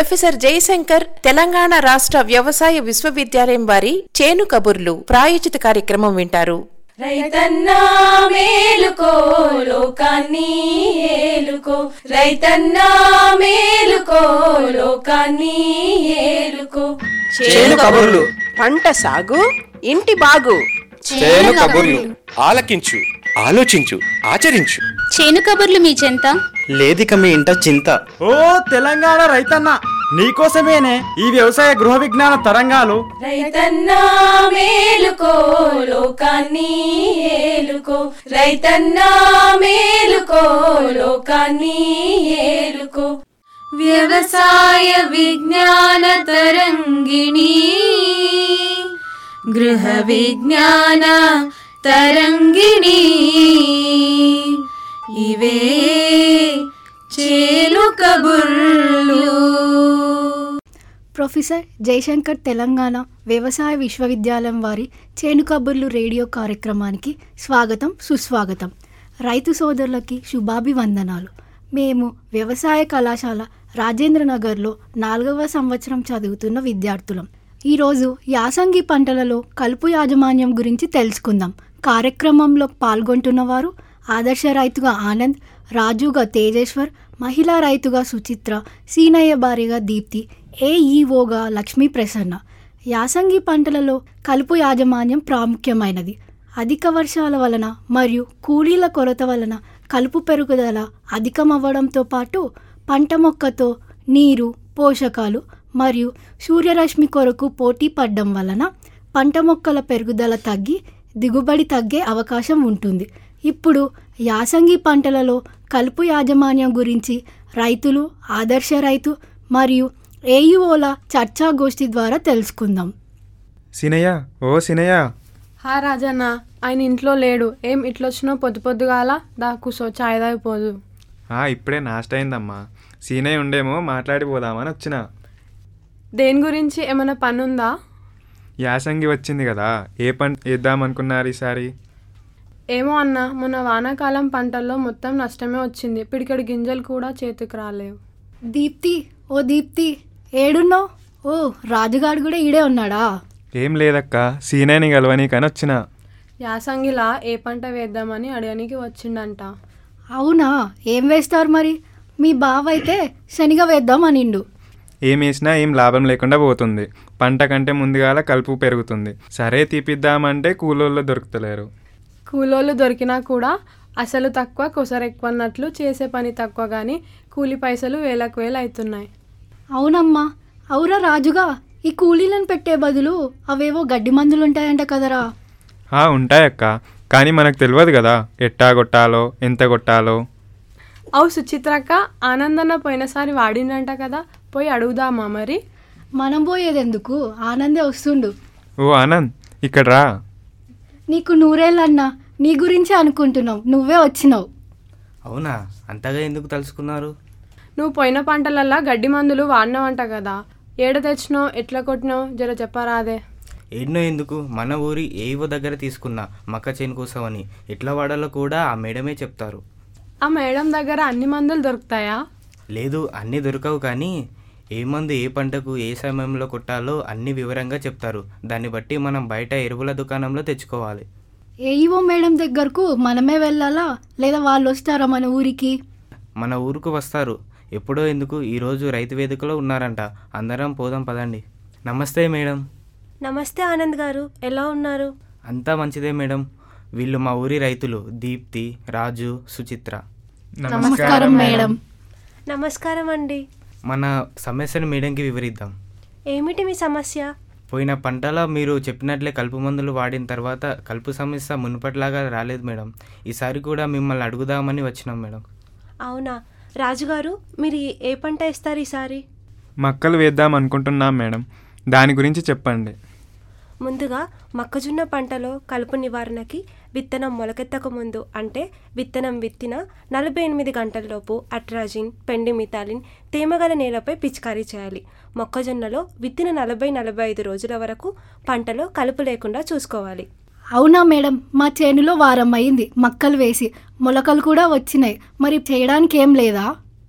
professor Jayashankar Telangana రాష్ట్ర వ్యవసాయ విశ్వవిద్యాలయం వారి చేను కబుర్లు ప్రాయోజిత కార్యక్రమం వింటారు రైతన్నా మేలుకో లోకాన్ని ఏలుకో రైతన్నా మేలుకో లోకాన్ని ఏలుకో చేను కబుర్లు పంట సాగు ఇంటి బాగు చేను కబుర్లు ఆలకించు ఆలోచించు ఆచరించు చేను కబుర్లు మీ చెంత లేదిక మీ ఇంట చింత ఓ తెలంగాణ రైతన్న నీకోసమేనే ఈ వ్యవసాయ గృహ విజ్ఞాన తరంగాలు రైతన్నా మేలుకో లోకాన్ని ఏలుకో రైతన్నా మేలుకో లోకాన్ని ఏలుకో వ్యవసాయ విజ్ఞాన తరంగిణి గృహ విజ్ఞాన తరంగిణి ఇవే చేలు కబుర్లు ప్రొఫెసర్ జయశంకర్ తెలంగాణ వ్యవసాయ విశ్వవిద్యాలయం వారి చేను కబుర్లు రేడియో కార్యక్రమానికి స్వాగతం సుస్వాగతం రైతు సోదరులకి శుభాభివందనాలు మేము వ్యవసాయ కళాశాల రాజేంద్ర నగర్లో నాలుగవ సంవత్సరం చదువుతున్న విద్యార్థులం ఈరోజు యాసంగి పంటలలో కలుపు యాజమాన్యం గురించి తెలుసుకుందాం కార్యక్రమంలో పాల్గొంటున్న వారు ఆదర్శ రైతుగా ఆనంద్ రాజుగా తేజేశ్వర్ మహిళా రైతుగా సుచిత్ర సీనయ్య భార్యగా దీప్తి ఏఈఓగా లక్ష్మీ ప్రసన్న యాసంగి పంటలలో కలుపు యాజమాన్యం ప్రాముఖ్యమైనది అధిక వర్షాల వలన మరియు కూలీల కొరత వలన కలుపు పెరుగుదల అధికమవ్వడంతో పాటు పంట మొక్కతో నీరు పోషకాలు మరియు సూర్యరశ్మి కొరకు పోటీ పడడం వలన పంట మొక్కల పెరుగుదల తగ్గి దిగుబడి తగ్గే అవకాశం ఉంటుంది ఇప్పుడు యాసంగి పంటలలో కలుపు యాజమాన్యం గురించి రైతులు ఆదర్శ రైతు మరియు ఏయుఓల చర్చాగోష్ఠి ద్వారా తెలుసుకుందాం సినయ్య ఓ సినయ్య హా రాజన్న ఆయన ఇంట్లో లేడు ఏం ఇట్లొచ్చినావు పొద్దు పొద్దుగాల దా కూసో చాయ్ తాగిపోదు ఆ ఇప్పుడే నాస్ట్ అయిందమ్మా సీనయ్య ఉండేమో మాట్లాడిపోదామని వచ్చిన దేని గురించి ఏమైనా పని ఉందా యాసంగి వచ్చింది కదా ఏ పంట వేద్దామనుకున్నారు ఈసారి ఏమో అన్న మొన్న వానాకాలం పంటల్లో మొత్తం నష్టమే వచ్చింది పిడికెడు గింజలు కూడా చేతికి రాలేవు దీప్తి ఓ దీప్తి ఏడున్నావు ఓ రాజుగాడు కూడా ఈడే ఉన్నాడా ఏం లేదక్క సీనయ్యని కలవనీకని వచ్చిన యాసంగిలా ఏ పంట వేద్దామని అడగనికి వచ్చిండంట అవునా ఏం వేస్తారు మరి మీ బావ అయితే శనిగ వేద్దాం అనిండు ఏం వేసినా ఏం లాభం లేకుండా పోతుంది పంట కంటే ముందుగాల కలుపు పెరుగుతుంది సరే తీపిద్దామంటే కూలోళ్ళు దొరుకుతలేరు కూలోళ్ళు దొరికినా కూడా అసలు తక్కువ కొసరు ఎక్కువ అన్నట్లు చేసే పని తక్కువ కానీ కూలి పైసలు వేలకు వేలు అవుతున్నాయి అవునమ్మా అవురా రాజుగా ఈ కూలీలను పెట్టే బదులు అవేవో గడ్డి మందులు ఉంటాయంట కదరా ఆ, ఉంటాయక్క కానీ మనకు తెలియదు కదా ఎట్టా కొట్టాలో ఎంత కొట్టాలో అవు సుచిత్రక్క ఆనందన్న పోయినసారి వాడిండంట కదా పోయి అడుగుదామా మరి మనం పోయేదెందుకు ఆనందే వస్తుండు ఓ ఆనంద్ ఇక్కడ రా నీకు నూరేళ్ళన్నా నీ గురించే అనుకుంటున్నావు నువ్వే వచ్చినావు అవునా అంతగా ఎందుకు తలుసుకున్నారు నువ్వు పోయిన పంటలల్లా గడ్డి మందులు వాడినావంట కదా ఏడ తెచ్చినావు ఎట్లా కొట్టినావు జర చెప్పరాదే ఎన్నో ఎందుకు మన ఊరి ఏవో దగ్గర తీసుకున్నా మక్క చేను కోసమని ఎట్లా వాడాలో కూడా ఆ మేడమే చెప్తారు ఆ మేడం దగ్గర అన్ని మందులు దొరుకుతాయా లేదు అన్నీ దొరకవు కానీ ఏ మందు ఏ పంటకు ఏ సమయంలో కొట్టాలో అన్ని వివరంగా చెప్తారు దాన్ని బట్టి మనం బయట ఎరువుల దుకాణంలో తెచ్చుకోవాలి ఏఈఓ మేడం దగ్గరకు మనమే వెళ్ళాలా లేదా వాళ్ళు వస్తారా మన ఊరికి మన ఊరుకు వస్తారు ఎప్పుడో ఎందుకు ఈరోజు రైతు వేదికలో ఉన్నారంట అందరం పోదాం పదండి నమస్తే మేడం నమస్తే ఆనంద్ గారు ఎలా ఉన్నారు అంతా మంచిదే మేడం వీళ్ళు మా ఊరి రైతులు దీప్తి రాజు సుచిత్ర నమస్కారం మేడం నమస్కారం అండి మన సమస్యను మేడంకి వివరిద్దాం ఏమిటి మీ సమస్య పోయిన పంటలో మీరు చెప్పినట్లే కలుపు మందులు వాడిన తర్వాత కలుపు సమస్య మునుపటిలాగా రాలేదు మేడం ఈసారి కూడా మిమ్మల్ని అడుగుదామని వచ్చినాం మేడం అవునా రాజుగారు మీరు ఏ పంట వేస్తారు ఈసారి మక్కలు వేద్దాం అనుకుంటున్నాం మేడం దాని గురించి చెప్పండి ముందుగా మొక్కజొన్న పంటలో కలుపు నివారణకి విత్తనం మొలకెత్తక ముందు అంటే విత్తనం విత్తిన నలభై ఎనిమిది గంటల్లోపు అట్రాజిన్ పెండిమిథాలిన్ తేమగల నేలపై పిచికారీ చేయాలి మొక్కజొన్నలో విత్తిన నలభై నలభై ఐదు రోజుల వరకు పంటలో కలుపు లేకుండా చూసుకోవాలి అవునా మేడం మా చేనులో వారం అయింది మక్కలు వేసి మొలకలు కూడా వచ్చినాయి మరి చేయడానికి ఏం లేదా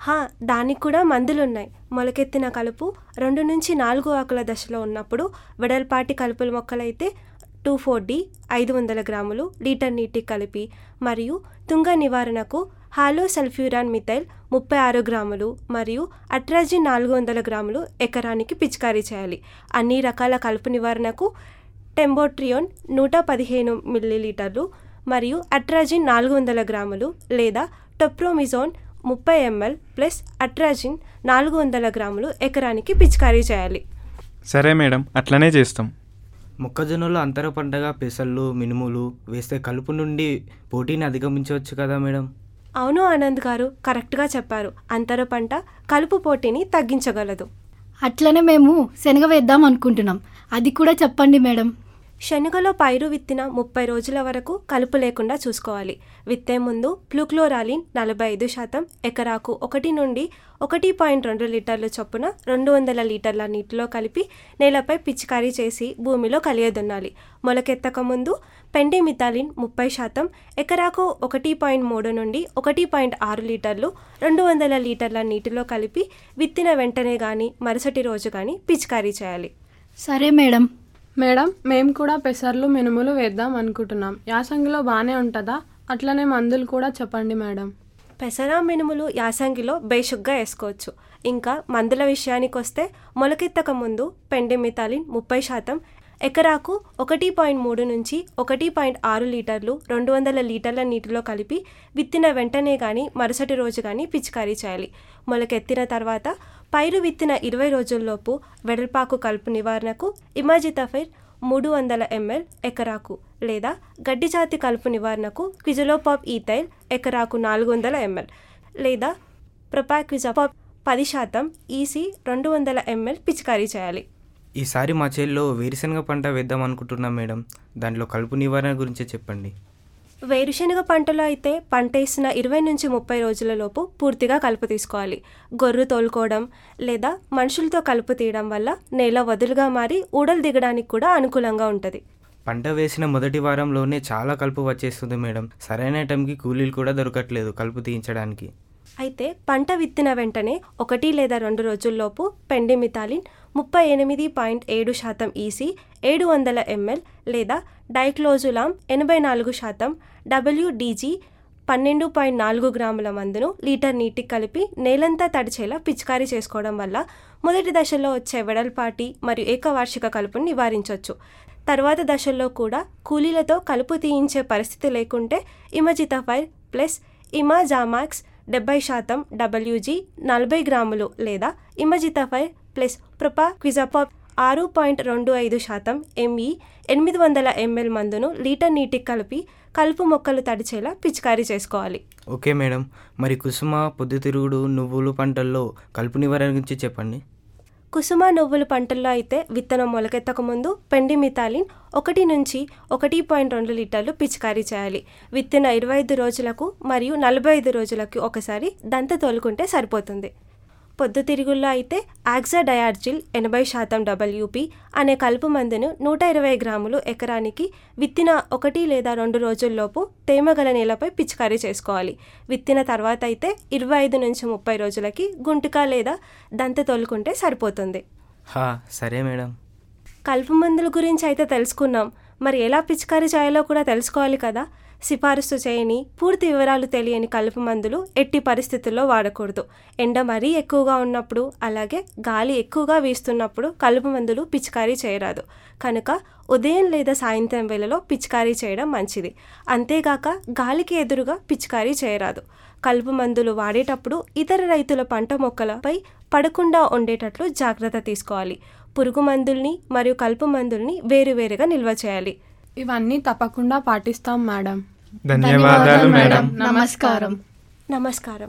హా దానికి కూడా మందులున్నాయి మొలకెత్తిన కలుపు రెండు నుంచి నాలుగు ఆకుల దశలో ఉన్నప్పుడు వెడల్పాటి కలుపుల మొక్కలైతే టూ ఫోర్ డి ఐదు వందల గ్రాములు లీటర్ నీటికి కలిపి మరియు తుంగ నివారణకు హాలో సల్ఫ్యూరాన్ మిథైల్ ముప్పై ఆరు గ్రాములు మరియు అట్రాజిన్ నాలుగు వందల గ్రాములు ఎకరానికి పిచికారీ చేయాలి అన్ని రకాల కలుపు నివారణకు టెంబోట్రియోన్ నూట పదిహేను మిల్లీలీటర్లు మరియు అట్రాజిన్ నాలుగు వందల గ్రాములు లేదా టొప్రోమిజోన్ ముప్పై ఎంఎల్ ప్లస్ అట్రాజిన్ నాలుగు వందల గ్రాములు ఎకరానికి పిచికారీ చేయాలి సరే మేడం అట్లనే చేస్తాం మొక్కజొన్నలో అంతర పంటగా పెసళ్ళు మినుములు వేస్తే కలుపు నుండి పోటీని అధిగమించవచ్చు కదా మేడం అవును ఆనంద్ గారు కరెక్ట్గా చెప్పారు అంతర పంట కలుపు పోటీని తగ్గించగలదు అట్లనే మేము శనగ వేద్దాం అనుకుంటున్నాం అది కూడా చెప్పండి మేడం శనగలో పైరు విత్తిన ముప్పై రోజుల వరకు కలుపు లేకుండా చూసుకోవాలి విత్తే ముందు ప్లూక్లోరాలిన్ నలభై ఐదు శాతం ఎకరాకు ఒకటి నుండి ఒకటి పాయింట్ రెండు లీటర్ల చొప్పున రెండు వందల లీటర్ల నీటిలో కలిపి నేలపై పిచికారీ చేసి భూమిలో కలియదున్నాలి మొలకెత్తక ముందు పెండిమిథాలిన్ ముప్పై శాతం ఎకరాకు ఒకటి పాయింట్ మూడు నుండి ఒకటి పాయింట్ ఆరు లీటర్లు రెండు వందల లీటర్ల నీటిలో కలిపి విత్తిన వెంటనే కానీ మరుసటి రోజు కానీ పిచికారీ చేయాలి సరే మేడం మేడం మేము కూడా పెసర్లు మినుములు వేద్దాం అనుకుంటున్నాం యాసంగిలో బాగానే ఉంటుందా అట్లనే మందులు కూడా చెప్పండి మేడం పెసర మినుములు యాసంగిలో బేషుగ్గా వేసుకోవచ్చు ఇంకా మందుల విషయానికి వస్తే మొలకెత్తక ముందు పెండిమిథాలిన్ ముప్పై శాతం ఎకరాకు ఒకటి పాయింట్ మూడు నుంచి ఒకటి పాయింట్ ఆరు లీటర్లు రెండు వందల లీటర్ల నీటిలో కలిపి విత్తిన వెంటనే కానీ మరుసటి రోజు కానీ పిచికారీ చేయాలి మొలకెత్తిన తర్వాత పైరు విత్తిన ఇరవై రోజుల్లోపు వెడల్పాకు కలుపు నివారణకు ఇమాజితఫైర్ మూడు వందల ఎంఎల్ ఎకరాకు లేదా గడ్డి జాతి కలుపు నివారణకు క్విజలోపాప్ ఈథైల్ ఎకరాకు నాలుగు వందల ఎంఎల్ లేదా ప్రొపాక్విజాపాప్ పది శాతం ఈసీ రెండు వందల ఎంఎల్ పిచికారీ చేయాలి ఈసారి మా చేల్లో వేరుశనగ పంట వేద్దాం అనుకుంటున్నాం మేడం దాంట్లో కలుపు నివారణ గురించి చెప్పండి వేరుశనగ పంటలో అయితే పంట వేసిన ఇరవై నుంచి ముప్పై రోజుల లోపు పూర్తిగా కలుపు తీసుకోవాలి గొర్రు తోలుకోవడం లేదా మనుషులతో కలుపు తీయడం వల్ల నేల వదులుగా మారి ఊడలు దిగడానికి కూడా అనుకూలంగా ఉంటుంది పంట వేసిన మొదటి వారంలోనే చాలా కలుపు వచ్చేస్తుంది మేడం సరైన టైంకి కూలీలు కూడా దొరకట్లేదు కలుపు తీయించడానికి అయితే పంట విత్తిన వెంటనే ఒకటి లేదా రెండు రోజుల్లోపు పెండిమిథాలిన్ ముప్పై ఎనిమిది పాయింట్ ఏడు శాతం ఈసీ ఏడు వందల ఎంఎల్ లేదా డైక్లోజులామ్ ఎనభై నాలుగు శాతం డబ్ల్యూడీజీ పన్నెండు పాయింట్ నాలుగు గ్రాముల మందును లీటర్ నీటికి కలిపి నేలంతా తడిచేలా పిచికారీ చేసుకోవడం వల్ల మొదటి దశలో వచ్చే వెడల్పాటి మరియు ఏకవార్షిక కలుపుని నివారించవచ్చు తర్వాత దశల్లో కూడా కూలీలతో కలుపు తీయించే పరిస్థితి లేకుంటే ఇమజితఫైర్ ప్లస్ ఇమాజామాక్స్ డెబ్బై శాతం డబ్ల్యూజీ నలభై గ్రాములు లేదా ఇమజితఫైర్ ప్లస్ ప్రొపా క్విజాపాప్ ఆరు పాయింట్ రెండు ఐదు శాతం ఎంఈ ఎనిమిది వందల ఎంఎల్ మందును లీటర్ నీటికి కలిపి కలుపు మొక్కలు తడిచేలా పిచికారీ చేసుకోవాలి ఓకే మేడం మరి కుసుమ పొద్దుతిరుగుడు నువ్వులు పంటల్లో కలుపు నివారణ గురించి చెప్పండి కుసుమ నువ్వుల పంటల్లో అయితే విత్తనం మొలకెత్తక ముందు పెండిమిథాలిన్ ఒకటి నుంచి ఒకటి పాయింట్ రెండు లీటర్లు పిచికారీ చేయాలి విత్తిన ఇరవై ఐదు రోజులకు మరియు నలభై ఐదు రోజులకు ఒకసారి దంత తోలుకుంటే సరిపోతుంది పొద్దుతిరుగుల్లో అయితే ఆక్సా డయార్జిల్ ఎనభై శాతం డబ్ల్యూపీ అనే కలుపు మందును నూట ఇరవై గ్రాములు ఎకరానికి విత్తిన ఒకటి లేదా రెండు రోజుల్లోపు తేమగల నేలపై పిచికారీ చేసుకోవాలి విత్తిన తర్వాత అయితే ఇరవై ఐదు నుంచి ముప్పై రోజులకి గుంటుక లేదా దంత తోలుకుంటే సరిపోతుంది హా సరే మేడం కలుపు మందుల గురించి అయితే తెలుసుకున్నాం మరి ఎలా పిచికారీ చేయాలో కూడా తెలుసుకోవాలి కదా సిఫారసు చేయని పూర్తి వివరాలు తెలియని కలుపు మందులు ఎట్టి పరిస్థితుల్లో వాడకూడదు ఎండ మరీ ఎక్కువగా ఉన్నప్పుడు అలాగే గాలి ఎక్కువగా వీస్తున్నప్పుడు కలుపు మందులు పిచికారీ చేయరాదు కనుక ఉదయం లేదా సాయంత్రం వేళలో పిచికారీ చేయడం మంచిది అంతేగాక గాలికి ఎదురుగా పిచికారీ చేయరాదు కలుపు మందులు వాడేటప్పుడు ఇతర రైతుల పంట మొక్కలపై పడకుండా ఉండేటట్లు జాగ్రత్త తీసుకోవాలి పురుగు మందుల్ని మరియు కలుపు మందుల్ని వేరువేరుగా నిల్వ చేయాలి ఇవన్నీ తప్పకుండా పాటిస్తాం మేడం ధన్యవాదాలు మేడం నమస్కారం నమస్కారం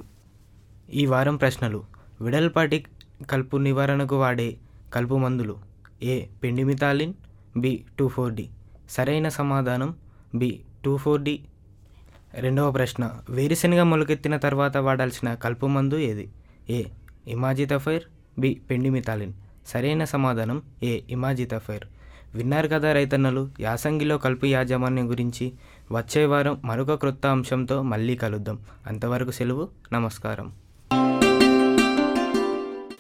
ఈ వారం ప్రశ్నలు విడల్పాటి కలుపు నివారణకు వాడే కలుపు మందులు A pendimethalin B two four D సరైన సమాధానం బి టూ ఫోర్ డి రెండవ ప్రశ్న వేరుశనగ మొలకెత్తిన తర్వాత వాడాల్సిన కలుపు మందు ఏది ఏ ఇమాజితఫైర్ బి పెండిమితాలిన్ సరైన సమాధానం ఏ ఇమాజితఫైర్ విన్నారు కదా రైతన్నలు యాసంగిలో కలుపు యాజమాన్యం గురించి వచ్చే వారం మరొక క్రొత్త అంశంతో మళ్ళీ కలుద్దాం అంతవరకు సెలవు నమస్కారం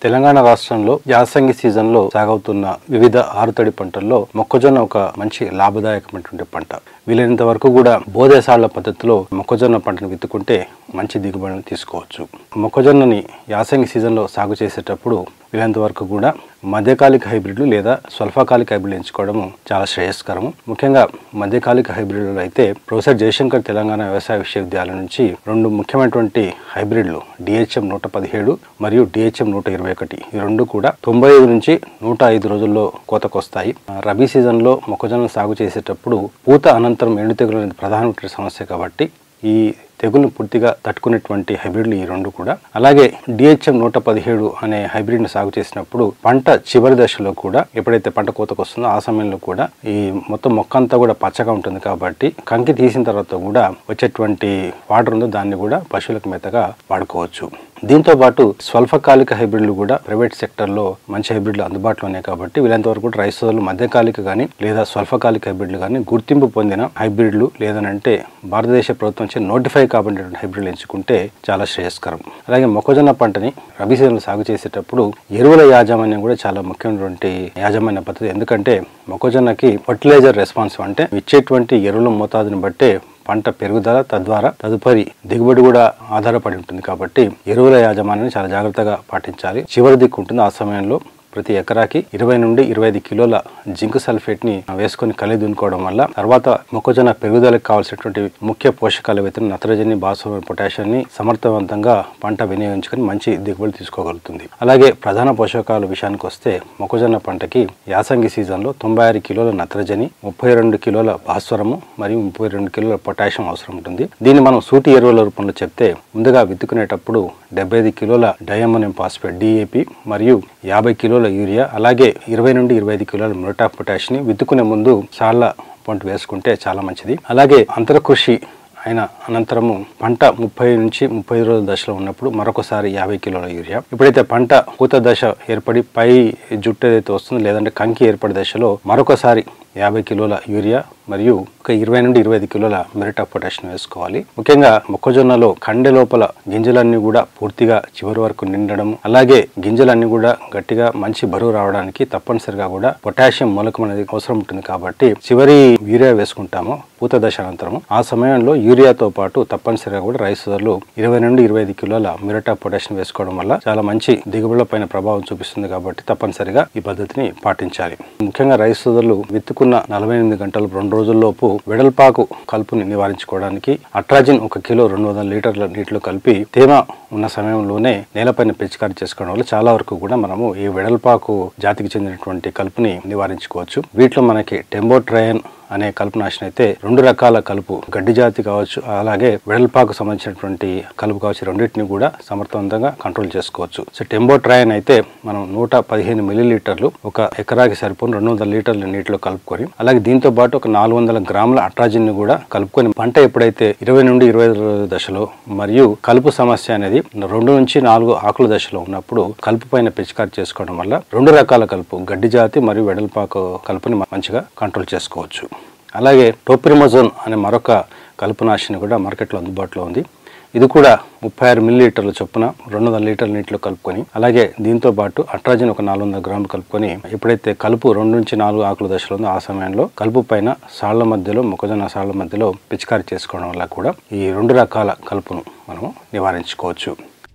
తెలంగాణ రాష్ట్రంలో యాసంగి సీజన్ లో సాగవుతున్న వివిధ ఆరుతడి పంటల్లో మొక్కజొన్న ఒక మంచి లాభదాయకమైనటువంటి పంట వీలైనంత వరకు కూడా బోధేసాళ్ల పద్ధతిలో మొక్కజొన్న పంటను విత్తుకుంటే మంచి దిగుబడిని తీసుకోవచ్చు మొక్కజొన్నని యాసంగి సీజన్లో సాగు చేసేటప్పుడు వీలైనంత వరకు కూడా మధ్యకాలిక హైబ్రిడ్లు లేదా స్వల్పకాలిక హైబ్రిడ్లు ఎంచుకోవడం చాలా శ్రేయస్కరము ముఖ్యంగా మధ్యకాలిక హైబ్రిడ్లు అయితే ప్రొఫెసర్ జయశంకర్ తెలంగాణ వ్యవసాయ విశ్వవిద్యాలయం నుంచి రెండు ముఖ్యమైనటువంటి హైబ్రిడ్లు డిహెచ్ఎం నూట పదిహేడు మరియు డిహెచ్ఎం నూట ఇరవై ఒకటి ఈ రెండు కూడా తొంభై ఐదు నుంచి నూట ఐదు రోజుల్లో కోతకొస్తాయి రబీ సీజన్లో మొక్కజొన్న సాగు చేసేటప్పుడు పూత అనంతరం ఎండు తెగులు అనేది ప్రధానమైన సమస్య కాబట్టి ఈ తెగులు పూర్తిగా తట్టుకునేటువంటి హైబ్రిడ్లు ఈ రెండు కూడా అలాగే డిహెచ్ఎం నూట పదిహేడు అనే హైబ్రిడ్ని సాగు చేసినప్పుడు పంట చివరి దశలో కూడా ఎప్పుడైతే పంట కోతకు వస్తుందో ఆ సమయంలో కూడా ఈ మొత్తం మొక్క అంతా కూడా పచ్చగా ఉంటుంది కాబట్టి కంకి తీసిన తర్వాత కూడా వచ్చేటువంటి వాటర్ ఉందో దాన్ని కూడా పశువులకు మెత్తగా వాడుకోవచ్చు దీంతో పాటు స్వల్పకాలిక హైబ్రిడ్లు కూడా ప్రైవేట్ సెక్టర్లో మంచి హైబ్రిడ్లు అందుబాటులో ఉన్నాయి కాబట్టి వీళ్ళంత వరకు కూడా రైతు సోదరులు మధ్యకాలిక కానీ లేదా స్వల్పకాలిక హైబ్రిడ్లు కానీ గుర్తింపు పొందిన హైబ్రిడ్లు లేదనంటే భారతదేశ ప్రభుత్వం నుంచి నోటిఫై కాబడినటువంటి హైబ్రిడ్లు ఎంచుకుంటే చాలా శ్రేయస్కరం అలాగే మొక్కజొన్న పంటని రబీ సీజన్లో సాగు చేసేటప్పుడు ఎరువుల యాజమాన్యం కూడా చాలా ముఖ్యమైనటువంటి యాజమాన్య పద్ధతి ఎందుకంటే మొక్కజొన్నకి ఫర్టిలైజర్ రెస్పాన్స్ అంటే ఇచ్చేటువంటి ఎరువుల మోతాదుని బట్టే పంట పెరుగుదల తద్వారా తదుపరి దిగుబడి కూడా ఆధారపడి ఉంటుంది కాబట్టి ఎరువుల యాజమాన్యాన్ని చాలా జాగ్రత్తగా పాటించాలి చివరి దిక్కు ఉంటుంది ఆ సమయంలో ప్రతి ఎకరాకి ఇరవై నుండి ఇరవై ఐదు కిలోల జింక్ సల్ఫేట్ ని వేసుకొని కలిగి దున్నుకోవడం వల్ల తర్వాత మొక్కజొన్న పెరుగుదలకు కావాల్సినటువంటి ముఖ్య పోషకాలు అయితే నత్రజని భాస్వరం పొటాషియం ని సమర్థవంతంగా పంట వినియోగించుకొని మంచి దిగుబడి తీసుకోగలుగుతుంది అలాగే ప్రధాన పోషకాల విషయానికి వస్తే మొక్కజొన్న పంటకి యాసంగి సీజన్లో తొంభై ఆరు కిలోల నత్రజని ముప్పై రెండు కిలోల భాస్వరము మరియు ముప్పై రెండు కిలోల పొటాషియం అవసరం ఉంటుంది దీన్ని మనం సూటి ఎరువుల రూపంలో చెప్తే ముందుగా విత్తుకునేటప్పుడు డెబ్బై ఐదు కిలోల డయామోనియం ఫాస్ఫేట్ డిఏపి మరియు యాభై కిలోల యూరియా అలాగే ఇరవై నుండి ఇరవై ఐదు కిలోల మొరటా పొటాషియం విత్తుకునే ముందు చాలా పంట వేసుకుంటే చాలా మంచిది అలాగే అంతరకృషి అయిన అనంతరము పంట ముప్పై నుంచి ముప్పై రోజుల దశలో ఉన్నప్పుడు మరొకసారి యాభై కిలోల యూరియా ఎప్పుడైతే పంట పూత దశ ఏర్పడి పై జుట్టు ఏదైతే వస్తుందో లేదంటే కంకి ఏర్పడే దశలో మరొకసారి యాభై కిలోల యూరియా మరియు ఒక ఇరవై నుండి ఇరవై ఐదు కిలోల మెరిట్ ఆఫ్ పొటాషియం వేసుకోవాలి ముఖ్యంగా మొక్కజొన్నలో కండె లోపల గింజలన్నీ కూడా పూర్తిగా చివరి వరకు నిండడం అలాగే గింజలన్నీ కూడా గట్టిగా మంచి బరువు రావడానికి తప్పనిసరిగా కూడా పొటాషియం మూలకం అనేది అవసరం ఉంటుంది కాబట్టి చివరి యూరియా వేసుకుంటాము పూత దశ అనంతరం ఆ సమయంలో యూరియాతో పాటు తప్పనిసరిగా కూడా రైస్ సోదరులు ఇరవై నుండి ఇరవై ఐదు కిలోల మిరటా పొటాషియం వేసుకోవడం వల్ల చాలా మంచి దిగుబడుల పైన ప్రభావం చూపిస్తుంది కాబట్టి తప్పనిసరిగా ఈ పద్ధతిని పాటించాలి ముఖ్యంగా రైస్ సోదరులు విత్తుకున్న నలభై ఎనిమిది గంటలు రెండు రోజుల్లోపు వెడల్పాకు కలుపుని నివారించుకోవడానికి అట్రాజిన్ ఒక కిలో రెండు వందల లీటర్ల నీటిలో కలిపి తేమ ఉన్న సమయంలోనే నేలపైన పిచికారీ చేసుకోవడం వల్ల చాలా వరకు కూడా మనము ఈ వెడల్పాకు జాతికి చెందినటువంటి కలుపుని నివారించుకోవచ్చు వీటిలో మనకి టెంబోట్రయన్ అనే కలుపునాశనం అయితే రెండు రకాల కలుపు గడ్డి జాతి కావచ్చు అలాగే వెడల్పాకు సంబంధించినటువంటి కలుపు కావచ్చు రెండింటిని కూడా సమర్థవంతంగా కంట్రోల్ చేసుకోవచ్చు సో టెంబోట్రయన్ అయితే మనం నూట పదిహేను మిల్లీలీటర్లు ఒక ఎకరాకి సరిపోయిన రెండు వందల లీటర్ల నీటిలో కలుపుకొని అలాగే దీంతో పాటు ఒక నాలుగు వందల గ్రాముల అట్రాజిన్ ని కూడా కలుపుకొని పంట ఎప్పుడైతే ఇరవై నుండి ఇరవై ఐదు రోజుల దశలో మరియు కలుపు సమస్య అనేది రెండు నుంచి నాలుగు ఆకుల దశలో ఉన్నప్పుడు కలుపు పైన పిచికారి చేసుకోవడం వల్ల రెండు రకాల కలుపు గడ్డి జాతి మరియు వెడల్పాకు కలుపుని మంచిగా కంట్రోల్ చేసుకోవచ్చు అలాగే టోప్రిమోజోన్ అనే మరొక కలుపునాశిని కూడా మార్కెట్లో అందుబాటులో ఉంది ఇది కూడా ముప్పై ఆరు మిల్లీలీటర్ల చొప్పున రెండు వందల లీటర్ల నీటిలో కలుపుకొని అలాగే దీంతో పాటు అట్రాజిన్ ఒక నాలుగు వందల గ్రాములు కలుపుకొని ఎప్పుడైతే కలుపు రెండు నుంచి నాలుగు ఆకుల దశలో ఉందో ఆ సమయంలో కలుపు పైన సాళ్ల మధ్యలో మొక్కజొన్న సాళ్ల మధ్యలో పిచికారి చేసుకోవడం వల్ల కూడా ఈ రెండు రకాల కలుపును మనం నివారించుకోవచ్చు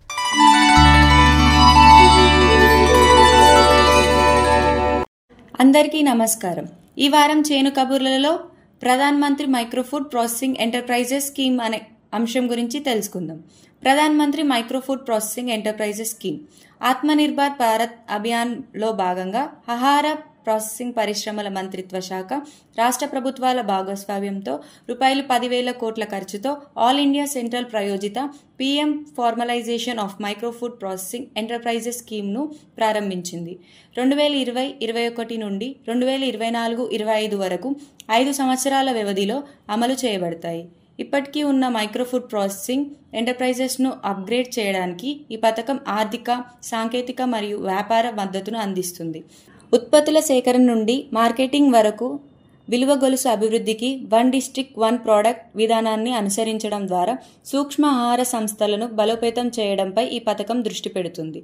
అందరికీ నమస్కారం ఈ వారం చేను కబుర్లలో Pradhan Mantri micro food processing enterprises scheme అనే అంశం గురించి తెలుసుకుందాం Pradhan Mantri micro food processing enterprises scheme Atmanirbhar Bharat అభియాన్లో భాగంగా ఆహార ప్రాసెసింగ్ పరిశ్రమల మంత్రిత్వ శాఖ రాష్ట్ర ప్రభుత్వాల భాగస్వామ్యంతో రూపాయలు పదివేల కోట్ల ఖర్చుతో ఆల్ ఇండియా సెంట్రల్ ప్రయోజిత PM formalisation of micro food processing enterprises స్కీమ్ను ప్రారంభించింది రెండు వేల ఇరవై ఇరవై ఒకటి నుండి రెండు వేల ఇరవై నాలుగు ఇరవై ఐదు వరకు ఐదు సంవత్సరాల వ్యవధిలో అమలు చేయబడతాయి ఇప్పటికీ ఉన్న మైక్రోఫుడ్ ప్రాసెసింగ్ ఎంటర్ప్రైజెస్ను అప్గ్రేడ్ చేయడానికి ఈ పథకం ఆర్థిక సాంకేతిక మరియు వ్యాపార మద్దతును అందిస్తుంది ఉత్పత్తుల సేకరణ నుండి మార్కెటింగ్ వరకు విలువ గొలుసు అభివృద్ధికి వన్ డిస్ట్రిక్ట్ వన్ ప్రోడక్ట్ విధానాన్ని అనుసరించడం ద్వారా సూక్ష్మ ఆహార సంస్థలను బలోపేతం చేయడంపై ఈ పథకం దృష్టి పెడుతుంది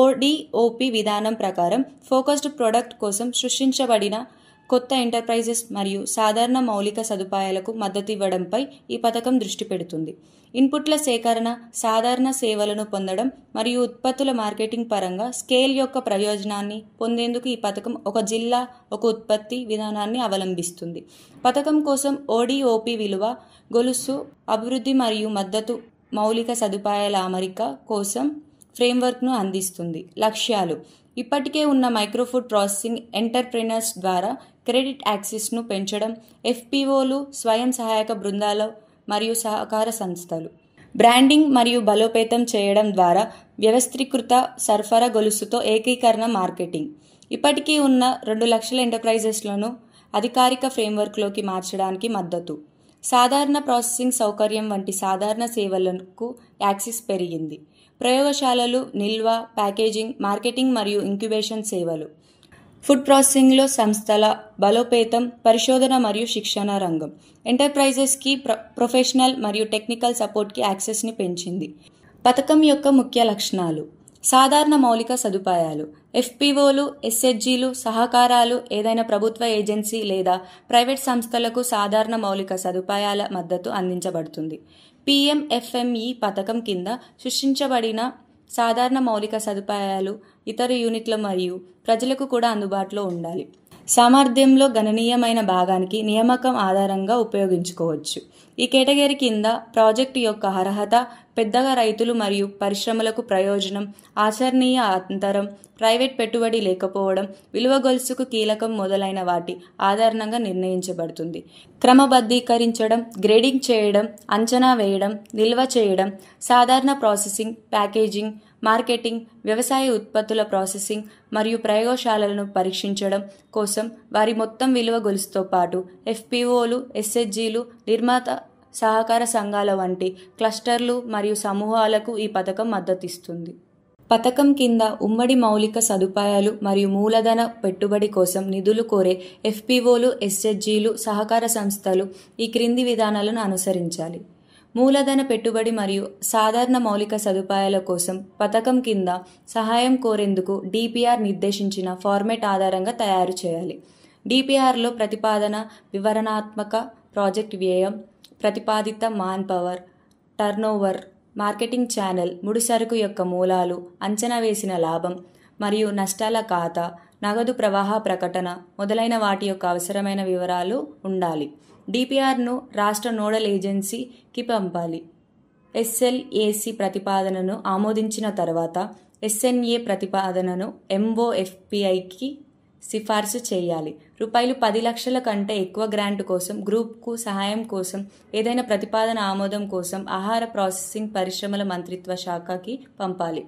ఓడిఓపి విధానం ప్రకారం ఫోకస్డ్ ప్రోడక్ట్ కోసం సృష్టించబడిన కొత్త ఎంటర్ప్రైజెస్ మరియు సాధారణ మౌలిక సదుపాయాలకు మద్దతు ఇవ్వడంపై ఈ పథకం దృష్టి పెడుతుంది ఇన్పుట్ల సేకరణ సాధారణ సేవలను పొందడం మరియు ఉత్పత్తుల మార్కెటింగ్ పరంగా స్కేల్ యొక్క ప్రయోజనాన్ని పొందేందుకు ఈ పథకం ఒక జిల్లా ఒక ఉత్పత్తి విధానాన్ని అవలంబిస్తుంది పథకం కోసం ఓడిఓపి విలువ గొలుసు అభివృద్ధి మరియు మద్దతు మౌలిక సదుపాయాల అమరిక కోసం ఫ్రేమ్వర్క్ను అందిస్తుంది లక్ష్యాలు ఇప్పటికే ఉన్న మైక్రోఫుడ్ ప్రాసెసింగ్ ఎంటర్ప్రినర్స్ ద్వారా క్రెడిట్ యాక్సెస్ను పెంచడం ఎఫ్పిఓలు స్వయం సహాయక బృందాలు మరియు సహకార సంస్థలు బ్రాండింగ్ మరియు బలోపేతం చేయడం ద్వారా వ్యవస్థీకృత సరఫరా గొలుసుతో ఏకీకరణ మార్కెటింగ్ ఇప్పటికీ ఉన్న రెండు లక్షల ఎంటర్ప్రైజెస్లను అధికారిక ఫ్రేమ్వర్క్లోకి మార్చడానికి మద్దతు సాధారణ ప్రాసెసింగ్ సౌకర్యం వంటి సాధారణ సేవలకు యాక్సెస్ పెరిగింది ప్రయోగశాలలు నిల్వ ప్యాకేజింగ్ మార్కెటింగ్ మరియు ఇంక్యుబేషన్ సేవలు ఫుడ్ ప్రాసెసింగ్లో సంస్థల బలోపేతం పరిశోధన మరియు శిక్షణ రంగం ఎంటర్ప్రైజెస్కి ప్ర ప్రొఫెషనల్ మరియు టెక్నికల్ సపోర్ట్కి యాక్సెస్ని పెంచింది పథకం యొక్క ముఖ్య లక్షణాలు సాధారణ మౌలిక సదుపాయాలు ఎఫ్పిఓలు ఎస్హెచ్జీలు సహకారాలు ఏదైనా ప్రభుత్వ ఏజెన్సీ లేదా ప్రైవేట్ సంస్థలకు సాధారణ మౌలిక సదుపాయాల మద్దతు అందించబడుతుంది పిఎంఎఫ్ఎంఈ పథకం కింద సృష్టించబడిన సాధారణ మౌలిక సదుపాయాలు ఇతర యూనిట్ల మరియు ప్రజలకు కూడా అందుబాటులో ఉండాలి సామర్థ్యంలో గణనీయమైన భాగానికి నియామకం ఆధారంగా ఉపయోగించుకోవచ్చు ఈ కేటగిరీ కింద ప్రాజెక్టు యొక్క అర్హత పెద్దగా రైతులు మరియు పరిశ్రమలకు ప్రయోజనం ఆచరణీయ అంతరం ప్రైవేట్ పెట్టుబడి లేకపోవడం విలువ గొలుసుకు కీలకం మొదలైన వాటి ఆధారంగా నిర్ణయించబడుతుంది క్రమబద్ధీకరించడం గ్రేడింగ్ చేయడం అంచనా వేయడం నిల్వ చేయడం సాధారణ ప్రాసెసింగ్ ప్యాకేజింగ్ మార్కెటింగ్ వ్యవసాయ ఉత్పత్తుల ప్రాసెసింగ్ మరియు ప్రయోగశాలలను పరీక్షించడం కోసం వారి మొత్తం విలువ గొలుసుతో పాటు ఎఫ్పిఓలు ఎస్హెచ్జీలు నిర్మాత సహకార సంఘాల వంటి క్లస్టర్లు మరియు సమూహాలకు ఈ పథకం మద్దతిస్తుంది పథకం కింద ఉమ్మడి మౌలిక సదుపాయాలు మరియు మూలధన పెట్టుబడి కోసం నిధులు కోరే ఎఫ్పిఓలు ఎస్హెచ్జీలు సహకార సంస్థలు ఈ క్రింది విధానాలను అనుసరించాలి మూలధన పెట్టుబడి మరియు సాధారణ మౌలిక సదుపాయాల కోసం పథకం కింద సహాయం కోరేందుకు డిపిఆర్ నిర్దేశించిన ఫార్మేట్ ఆధారంగా తయారు చేయాలి డిపిఆర్లో ప్రతిపాదన వివరణాత్మక ప్రాజెక్ట్ వ్యయం ప్రతిపాదిత man power turnover marketing channel ముడిసరుకు యొక్క మూలాలు అంచనా వేసిన లాభం మరియు నష్టాల ఖాతా నగదు ప్రవాహ ప్రకటన మొదలైన వాటి యొక్క అవసరమైన వివరాలు ఉండాలి డిపిఆర్ను రాష్ట్ర నోడల్ ఏజెన్సీకి పంపాలి ఎస్ఎల్ఏసి ప్రతిపాదనను ఆమోదించిన తర్వాత ఎస్ఎన్ఏ ప్రతిపాదనను ఎంఓఎఫ్పిఐకి సిఫార్సు చేయాలి రూపాయలు పది లక్షల కంటే ఎక్కువ గ్రాంట్ కోసం గ్రూప్కు సహాయం కోసం ఏదైనా ప్రతిపాదన ఆమోదం కోసం ఆహార ప్రాసెసింగ్ పరిశ్రమల మంత్రిత్వ శాఖకి పంపాలి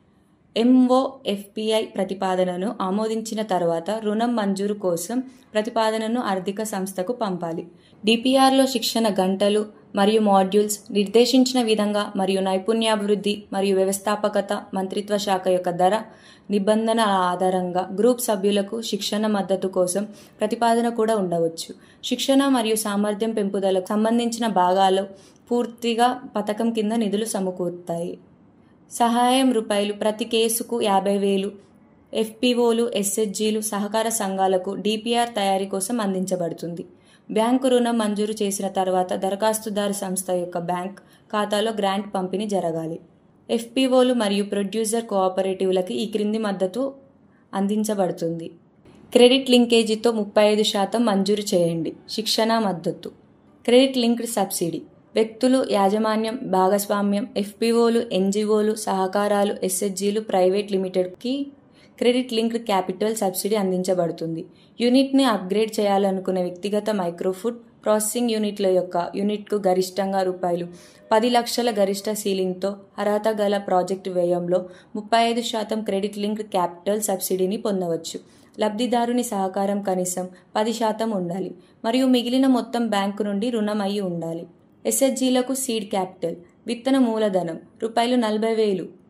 ఎంఓఎఫ్పిఐ ప్రతిపాదనను ఆమోదించిన తర్వాత రుణం మంజూరు కోసం ప్రతిపాదనను ఆర్థిక సంస్థకు పంపాలి డిపిఆర్లో శిక్షణ గంటలు మరియు మాడ్యూల్స్ నిర్దేశించిన విధంగా మరియు నైపుణ్యాభివృద్ధి మరియు వ్యవస్థాపకత మంత్రిత్వ శాఖ యొక్క ధర నిబంధనల ఆధారంగా గ్రూప్ సభ్యులకు శిక్షణ మద్దతు కోసం ప్రతిపాదన కూడా ఉండవచ్చు శిక్షణ మరియు సామర్థ్యం పెంపుదలకు సంబంధించిన భాగాలు పూర్తిగా పథకం కింద నిధులు సమకూరుతాయి సహాయం రూపాయలు ప్రతి కేసుకు యాభై వేలు ఎఫ్పిఓలు ఎస్హెచ్జీలు సహకార సంఘాలకు డిపిఆర్ తయారీ కోసం అందించబడుతుంది బ్యాంకు రుణం మంజూరు చేసిన తర్వాత దరఖాస్తుదారు సంస్థ యొక్క బ్యాంక్ ఖాతాలో గ్రాంట్ పంపిణీ జరగాలి ఎఫ్పిఓలు మరియు ప్రొడ్యూసర్ కోఆపరేటివ్లకి ఈ క్రింది మద్దతు అందించబడుతుంది క్రెడిట్ లింకేజీతో ముప్పై ఐదు శాతం మంజూరు చేయండి శిక్షణ మద్దతు క్రెడిట్ లింక్డ్ సబ్సిడీ వ్యక్తులు యాజమాన్యం భాగస్వామ్యం ఎఫ్పిఓలు ఎన్జిఓలు సహకారాలు ఎస్హెచ్జీలు ప్రైవేట్ లిమిటెడ్కి క్రెడిట్ లింక్డ్ క్యాపిటల్ సబ్సిడీ అందించబడుతుంది యూనిట్ని అప్గ్రేడ్ చేయాలనుకునే వ్యక్తిగత మైక్రోఫుడ్ ప్రాసెసింగ్ యూనిట్ల యొక్క యూనిట్కు గరిష్టంగా రూపాయలు పది లక్షల గరిష్ట సీలింగ్తో అర్హత గల ప్రాజెక్టు వ్యయంలో ముప్పై ఐదు శాతం క్రెడిట్ లింక్డ్ క్యాపిటల్ సబ్సిడీని పొందవచ్చు లబ్ధిదారుని సహకారం కనీసం పది శాతం ఉండాలి మరియు మిగిలిన మొత్తం బ్యాంకు నుండి రుణం అయి ఉండాలి ఎస్హెచ్జీలకు సీడ్ క్యాపిటల్ విత్తన మూలధనం రూపాయలు నలభై వేలు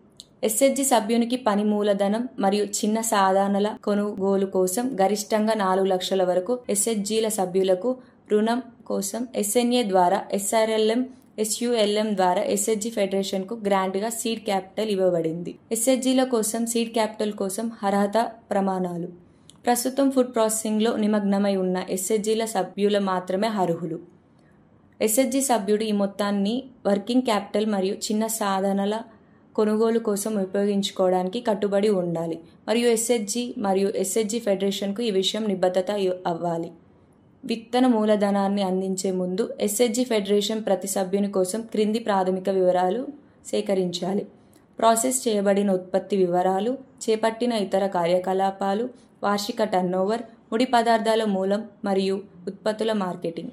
ఎస్హెచ్జి సభ్యునికి పని మూలధనం మరియు చిన్న సాధనాల కొనుగోలు కోసం గరిష్టంగా నాలుగు లక్షల వరకు ఎస్హెచ్జీల సభ్యులకు రుణం కోసం ఎస్ఎన్ఏ ద్వారా ఎస్ఆర్ఎల్ఎం ఎస్యుఎల్ఎం ద్వారా ఎస్హెచ్జి ఫెడరేషన్ కు గ్రాంట్ గా సీడ్ క్యాపిటల్ ఇవ్వబడింది ఎస్హెచ్జీల కోసం సీడ్ క్యాపిటల్ కోసం అర్హత ప్రమాణాలు ప్రస్తుతం ఫుడ్ ప్రాసెసింగ్ లో నిమగ్నమై ఉన్న ఎస్హెచ్జీల సభ్యులు మాత్రమే అర్హులు ఎస్హెచ్జి సభ్యుడు ఈ మొత్తాన్ని వర్కింగ్ క్యాపిటల్ మరియు చిన్న సాధనాల కొనుగోలు కోసం ఉపయోగించుకోవడానికి కట్టుబడి ఉండాలి మరియు ఎస్హెచ్జి మరియు ఎస్హెచ్జి ఫెడరేషన్కు ఈ విషయం నిబద్ధత ఇవ్- అవ్వాలి విత్తన మూలధనాన్ని అందించే ముందు ఎస్హెచ్జి ఫెడరేషన్ ప్రతి సభ్యుని కోసం క్రింది ప్రాథమిక వివరాలు సేకరించాలి ప్రాసెస్ చేయబడిన ఉత్పత్తి వివరాలు చేపట్టిన ఇతర కార్యకలాపాలు వార్షిక టర్నోవర్ ముడి పదార్థాల మూలం మరియు ఉత్పత్తుల మార్కెటింగ్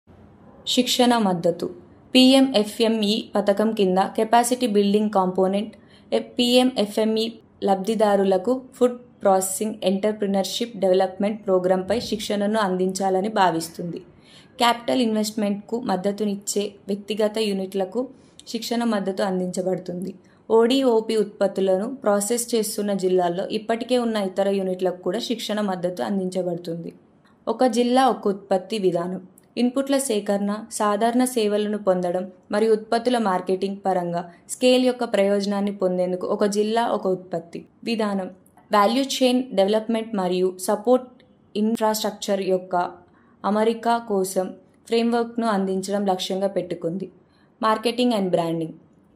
శిక్షణ మద్దతు పిఎంఎఫ్ఎంఈ పథకం కింద కెపాసిటీ బిల్డింగ్ కాంపోనెంట్ పిఎంఎఫ్ఎంఈ లబ్ధిదారులకు ఫుడ్ ప్రాసెసింగ్ ఎంటర్ప్రినర్షిప్ డెవలప్మెంట్ ప్రోగ్రాంపై శిక్షణను అందించాలని భావిస్తుంది క్యాపిటల్ ఇన్వెస్ట్మెంట్కు మద్దతునిచ్చే వ్యక్తిగత యూనిట్లకు శిక్షణ మద్దతు అందించబడుతుంది ఓడిఓపి ఉత్పత్తులను ప్రాసెస్ చేస్తున్న జిల్లాల్లో ఇప్పటికే ఉన్న ఇతర యూనిట్లకు కూడా శిక్షణ మద్దతు అందించబడుతుంది ఒక జిల్లా ఒక ఉత్పత్తి విధానం ఇన్పుట్ల సేకరణ సాధారణ సేవలను పొందడం మరియు ఉత్పత్తుల మార్కెటింగ్ పరంగా స్కేల్ యొక్క ప్రయోజనాన్ని పొందేందుకు ఒక జిల్లా ఒక ఉత్పత్తి విధానం వాల్యూ చైన్ డెవలప్మెంట్ మరియు సపోర్ట్ ఇన్ఫ్రాస్ట్రక్చర్ యొక్క అమరిక కోసం ఫ్రేమ్వర్క్ను అందించడం లక్ష్యంగా పెట్టుకుంది మార్కెటింగ్ అండ్ బ్రాండింగ్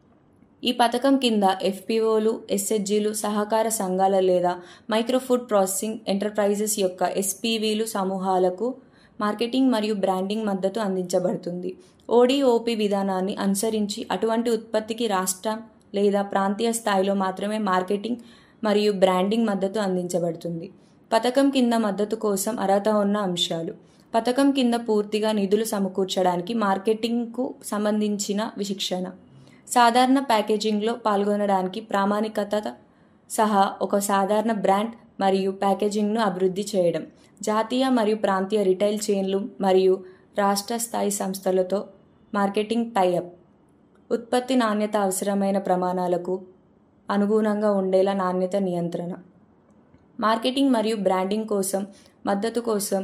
ఈ పథకం కింద ఎఫ్పిఓలు ఎస్హెచ్జీలు సహకార సంఘాల లేదా మైక్రో ఫుడ్ ప్రాసెసింగ్ ఎంటర్ప్రైజెస్ యొక్క ఎస్పీవీలు సమూహాలకు మార్కెటింగ్ మరియు బ్రాండింగ్ మద్దతు అందించబడుతుంది ఓడిఓపి విధానాన్ని అనుసరించి అటువంటి ఉత్పత్తికి రాష్ట్ర లేదా ప్రాంతీయ స్థాయిలో మాత్రమే మార్కెటింగ్ మరియు బ్రాండింగ్ మద్దతు అందించబడుతుంది పథకం కింద మద్దతు కోసం అర్హత ఉన్న అంశాలు పథకం కింద పూర్తిగా నిధులు సమకూర్చడానికి మార్కెటింగ్కు సంబంధించిన శిక్షణ సాధారణ ప్యాకేజింగ్లో పాల్గొనడానికి ప్రామాణికత సహా ఒక సాధారణ బ్రాండ్ మరియు ప్యాకేజింగ్ను అభివృద్ధి చేయడం జాతీయ మరియు ప్రాంతీయ రిటైల్ చైన్లు మరియు రాష్ట్ర స్థాయి సంస్థలతో మార్కెటింగ్ టైఅప్ ఉత్పత్తి నాణ్యత అవసరమైన ప్రమాణాలకు అనుగుణంగా ఉండేలా నాణ్యత నియంత్రణ మార్కెటింగ్ మరియు బ్రాండింగ్ కోసం మద్దతు కోసం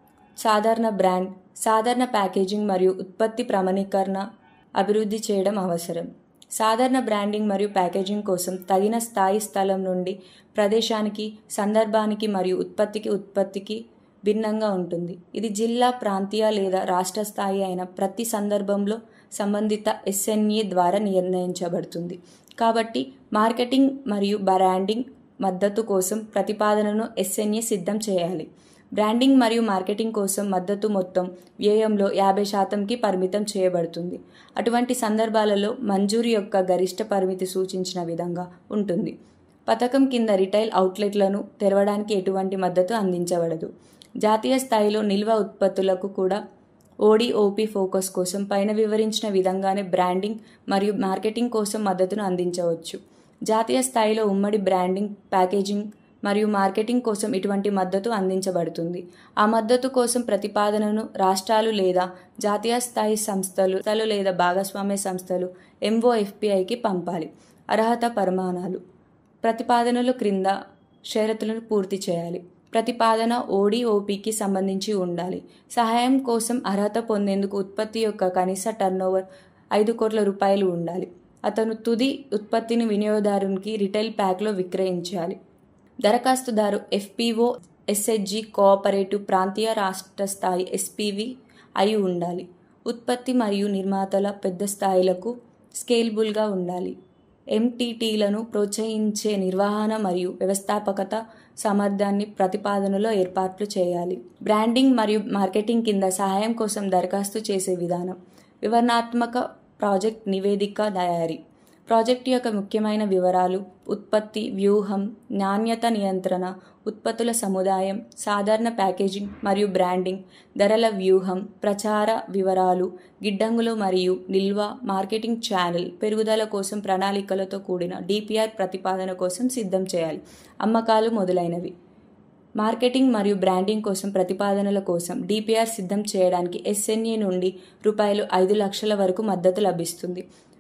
సాధారణ బ్రాండ్ సాధారణ ప్యాకేజింగ్ మరియు ఉత్పత్తి ప్రమాణీకరణ అభివృద్ధి చేయడం అవసరం సాధారణ బ్రాండింగ్ మరియు ప్యాకేజింగ్ కోసం తగిన స్థాయి స్థలం నుండి ప్రదేశానికి సందర్భానికి మరియు ఉత్పత్తికి ఉత్పత్తికి భిన్నంగా ఉంటుంది ఇది జిల్లా ప్రాంతీయ లేదా రాష్ట్ర స్థాయి అయిన ప్రతి సందర్భంలో సంబంధిత ఎస్ఎన్ఏ ద్వారా నిర్ణయించబడుతుంది కాబట్టి మార్కెటింగ్ మరియు బ్రాండింగ్ మద్దతు కోసం ప్రతిపాదనను ఎస్ఎన్ఏ సిద్ధం చేయాలి బ్రాండింగ్ మరియు మార్కెటింగ్ కోసం మద్దతు మొత్తం వ్యయంలో యాభై శాతంకి పరిమితం చేయబడుతుంది అటువంటి సందర్భాలలో మంజూరు యొక్క గరిష్ట పరిమితి సూచించిన విధంగా ఉంటుంది పథకం కింద రిటైల్ అవుట్లెట్లను తెరవడానికి ఎటువంటి మద్దతు అందించబడదు జాతీయ స్థాయిలో నిల్వ ఉత్పత్తులకు కూడా ఓడిఓపి ఫోకస్ కోసం పైన వివరించిన విధంగానే బ్రాండింగ్ మరియు మార్కెటింగ్ కోసం మద్దతును అందించవచ్చు జాతీయ స్థాయిలో ఉమ్మడి బ్రాండింగ్ ప్యాకేజింగ్ మరియు మార్కెటింగ్ కోసం ఇటువంటి మద్దతు అందించబడుతుంది ఆ మద్దతు కోసం ప్రతిపాదనను రాష్ట్రాలు లేదా జాతీయ స్థాయి సంస్థలు సంస్థలు లేదా భాగస్వామ్య సంస్థలు ఎంఓఎఫ్పిఐకి పంపాలి అర్హత పరిమాణాలు ప్రతిపాదనలు క్రింద షరతులను పూర్తి చేయాలి ప్రతిపాదన ఓడిఓపికి సంబంధించి ఉండాలి సహాయం కోసం అర్హత పొందేందుకు ఉత్పత్తి యొక్క కనీస టర్నోవర్ ఐదు కోట్ల రూపాయలు ఉండాలి అతను తుది ఉత్పత్తిని వినియోగదారునికి రిటైల్ ప్యాక్లో విక్రయించాలి దరఖాస్తుదారు ఎఫ్పిఓ ఎస్హెచ్జి కోఆపరేటివ్ ప్రాంతీయ రాష్ట్ర స్థాయి ఎస్పీవి అయి ఉండాలి ఉత్పత్తి మరియు నిర్మాతల పెద్ద స్థాయిలకు స్కేలబుల్గా ఉండాలి ఎంటీటీలను ప్రోత్సహించే నిర్వహణ మరియు వ్యవస్థాపకత సామర్థ్యాన్ని ప్రతిపాదనలో ఏర్పాట్లు చేయాలి బ్రాండింగ్ మరియు మార్కెటింగ్ కింద సహాయం కోసం దరఖాస్తు చేసే విధానం వివరణాత్మక ప్రాజెక్ట్ నివేదిక తయారీ ప్రాజెక్టు యొక్క ముఖ్యమైన వివరాలు ఉత్పత్తి వ్యూహం నాణ్యత నియంత్రణ ఉత్పత్తుల సముదాయం సాధారణ ప్యాకేజింగ్ మరియు బ్రాండింగ్ ధరల వ్యూహం ప్రచార వివరాలు గిడ్డంగులు మరియు నిల్వ మార్కెటింగ్ ఛానల్ పెరుగుదల కోసం ప్రణాళికలతో కూడిన డిపిఆర్ ప్రతిపాదన కోసం సిద్ధం చేయాలి అమ్మకాలు మొదలైనవి మార్కెటింగ్ మరియు బ్రాండింగ్ కోసం ప్రతిపాదనల కోసం డిపిఆర్ సిద్ధం చేయడానికి ఎస్ఎన్ఏ నుండి రూపాయలు ఐదు లక్షల వరకు మద్దతు లభిస్తుంది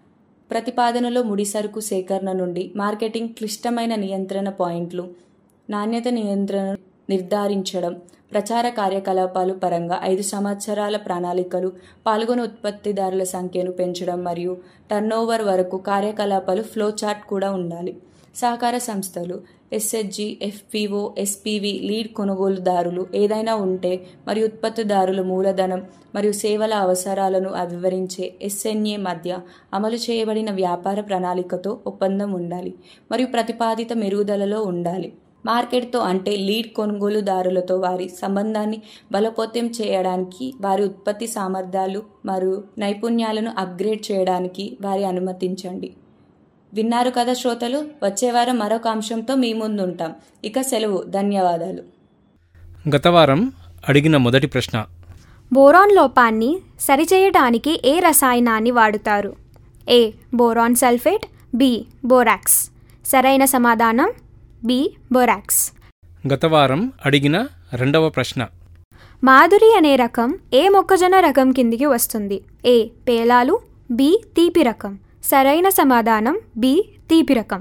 ప్రతిపాదనలో ముడిసరుకు సేకరణ నుండి మార్కెటింగ్ క్లిష్టమైన నియంత్రణ పాయింట్లు నాణ్యత నియంత్రణ నిర్ధారించడం ప్రచార కార్యకలాపాలు పరంగా ఐదు సంవత్సరాల ప్రణాళికలు పాల్గొన ఉత్పత్తిదారుల సంఖ్యను పెంచడం మరియు టర్నోవర్ వరకు కార్యకలాపాలు ఫ్లో చార్ట్ కూడా ఉండాలి సహకార సంస్థలు ఎస్హెచ్జి ఎఫ్పిఓ ఎస్పివి లీడ్ కొనుగోలుదారులు ఏదైనా ఉంటే మరియు ఉత్పత్తిదారుల మూలధనం మరియు సేవల అవసరాలను వివరించే ఎస్ఎన్ఏ మధ్య అమలు చేయబడిన వ్యాపార ప్రణాళికతో ఒప్పందం ఉండాలి మరియు ప్రతిపాదిత మెరుగుదలలో ఉండాలి మార్కెట్తో అంటే లీడ్ కొనుగోలుదారులతో వారి సంబంధాన్ని బలోపేతం చేయడానికి వారి ఉత్పత్తి సామర్థ్యాలు మరియు నైపుణ్యాలను అప్గ్రేడ్ చేయడానికి వారి అనుమతించండి విన్నారు కదా శ్రోతలు వచ్చే వారం మరొక అంశంతో మీ ముందు ఉంటాం ఇక సెలవు ధన్యవాదాలు గత వారం అడిగిన మొదటి ప్రశ్న బోరాన్ లోపాన్ని సరిచేయడానికి ఏ రసాయనాన్ని వాడుతారు A boron sulphate B borax సరైన సమాధానం బి బోరాక్స్ గత వారం అడిగిన రెండవ ప్రశ్న మాధురి అనే రకం ఏ మొక్కజొన్న రకం కిందికి వస్తుంది ఏ పేలాలు బి తీపి రకం సరైన సమాధానం బి తీపి రకం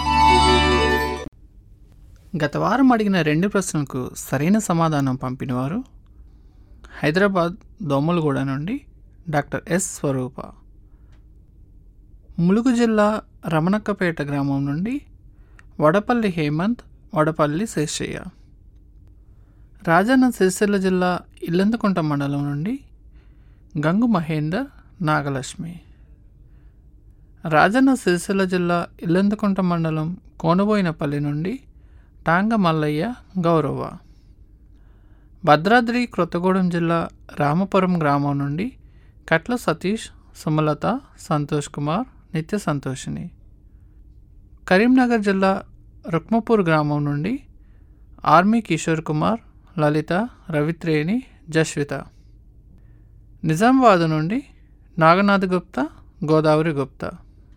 గత వారం అడిగిన రెండు ప్రశ్నలకు సరైన సమాధానం పంపినవారు హైదరాబాద్ దోమలగూడ నుండి డాక్టర్ ఎస్ స్వరూప ములుగు జిల్లా రమణక్కపేట గ్రామం నుండి వడపల్లి హేమంత్ వడపల్లి శేషయ్య రాజన్న సిరిసిల్ల జిల్లా ఇల్లందుకుంట మండలం నుండి గంగు మహేందర్ నాగలక్ష్మి రాజన్న సిరిసిల్ల జిల్లా ఇల్లందుకుంట మండలం కోనబోయినపల్లి నుండి టాంగ మల్లయ్య గౌరవ భద్రాద్రి కొత్తగూడెం జిల్లా రామపురం గ్రామం నుండి కట్ల సతీష్ సుమలత సంతోష్ కుమార్ నిత్య సంతోషిని కరీంనగర్ జిల్లా రుక్మపూర్ గ్రామం నుండి ఆర్మీ కిషోర్ కుమార్ లలిత రవిత్రేణి జస్విత నిజామాబాద్ నుండి నాగనాథ్ గుప్తా గోదావరి గుప్తా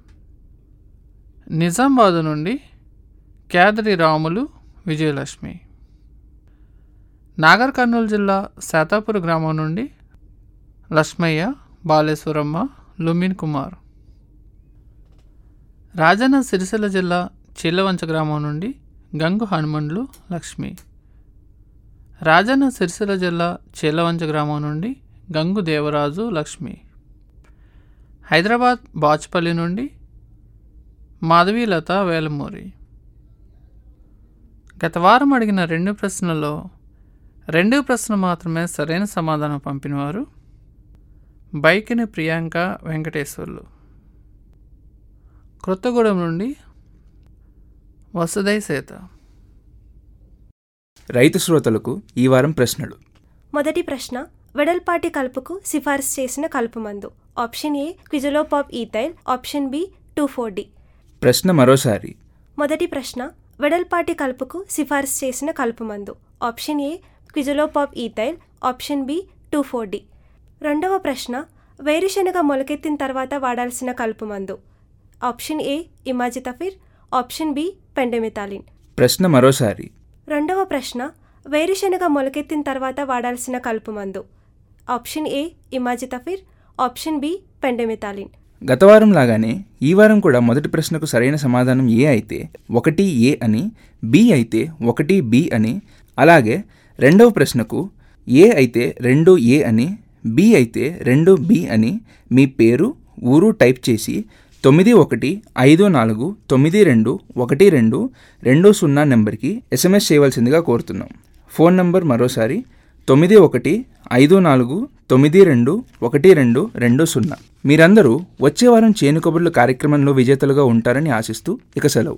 నిజామాబాద్ నుండి క్యాదరి రాములు విజయలక్ష్మి నాగర్ కర్నూలు జిల్లా శాతాపూర్ గ్రామం నుండి లక్ష్మయ్య బాలేశ్వరమ్మ లుమిన్ కుమార్ రాజన్న సిరిసిల్ల జిల్లా చిల్లవంచ గ్రామం నుండి గంగు హనుమండ్లు లక్ష్మి రాజన్న సిరిసిల్ల జిల్లా చిల్లవంచ గ్రామం నుండి గంగు దేవరాజు లక్ష్మి హైదరాబాద్ బాచ్పల్లి నుండి మాధవీలత వేలమూరి గత వారం అడిగిన రెండు ప్రశ్నల్లో రెండు ప్రశ్న మాత్రమే సరైన సమాధానం పంపినవారు బైకిని ప్రియాంక వెంకటేశ్వర్లు క్రొత్తగూడెం నుండి వసుదై సేత రైతు శ్రోతలకు ఈ వారం ప్రశ్నలు మొదటి ప్రశ్న వెడల్పాటి కలుపుకు సిఫారసు చేసిన కలుపు మందు option A quizalofop ethyl option B two four D ప్రశ్న మరోసారి మొదటి ప్రశ్న వెడల్పాటి కలుపుకు సిఫారసు చేసిన కలుపు మందు option A quizalofop ethyl option B two four D రెండవ ప్రశ్న వేరుశనగ మొలకెత్తిన తర్వాత వాడాల్సిన కలుపు మందు option A imazethapyr option B pendimethalin ప్రశ్న మరోసారి రెండవ ప్రశ్న వేరుశనగ మొలకెత్తిన తర్వాత వాడాల్సిన కలుపు మందు option A imazethapyr option B pendimethalin గత వారం లాగానే ఈ వారం కూడా మొదటి ప్రశ్నకు సరైన సమాధానం ఏ అయితే ఒకటి ఏ అని బి అయితే ఒకటి బి అని అలాగే రెండవ ప్రశ్నకు ఏ అయితే రెండు ఏ అని బి అయితే రెండు బి అని మీ పేరు ఊరు టైప్ చేసి తొమ్మిది ఒకటి ఐదు నాలుగు తొమ్మిది రెండు ఒకటి రెండు రెండు సున్నా నెంబర్కి ఎస్ఎంఎస్ చేయవలసిందిగా కోరుతున్నాం ఫోన్ నంబర్ మరోసారి తొమ్మిది ఒకటి ఐదు నాలుగు తొమ్మిది రెండు ఒకటి రెండు రెండు సున్నా మీరందరూ వచ్చే వారం చేను కబుర్ల కార్యక్రమంలో విజేతలుగా ఉంటారని ఆశిస్తూ ఇక సెలవు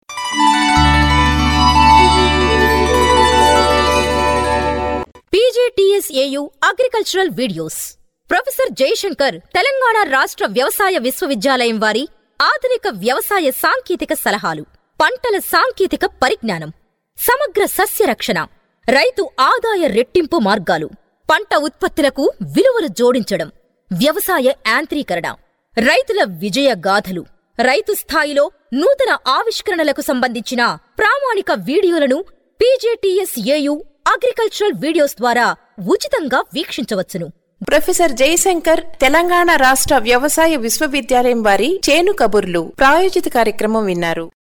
PGTSAU agricultural videos professor Jayashankar Telangana రాష్ట్ర వ్యవసాయ విశ్వవిద్యాలయం వారి ఆధునిక వ్యవసాయ సాంకేతిక సలహాలు పంటల సాంకేతిక పరిజ్ఞానం సమగ్ర సస్య రక్షణ రైతు ఆదాయ రెట్టింపు మార్గాలు పంట ఉత్పత్తులకు విలువలు జోడించడం వ్యవసాయ యాంత్రీకరణ రైతుల విజయ గాథలు రైతు స్థాయిలో నూతన ఆవిష్కరణలకు సంబంధించిన ప్రామాణిక వీడియోలను పీజేటీఎస్ఏయు అగ్రికల్చరల్ వీడియోస్ ద్వారా ఉచితంగా వీక్షించవచ్చును ప్రొఫెసర్ జయశంకర్ తెలంగాణ రాష్ట్ర వ్యవసాయ విశ్వవిద్యాలయం వారి చేను కబుర్లు ప్రాయోజిత కార్యక్రమం విన్నారు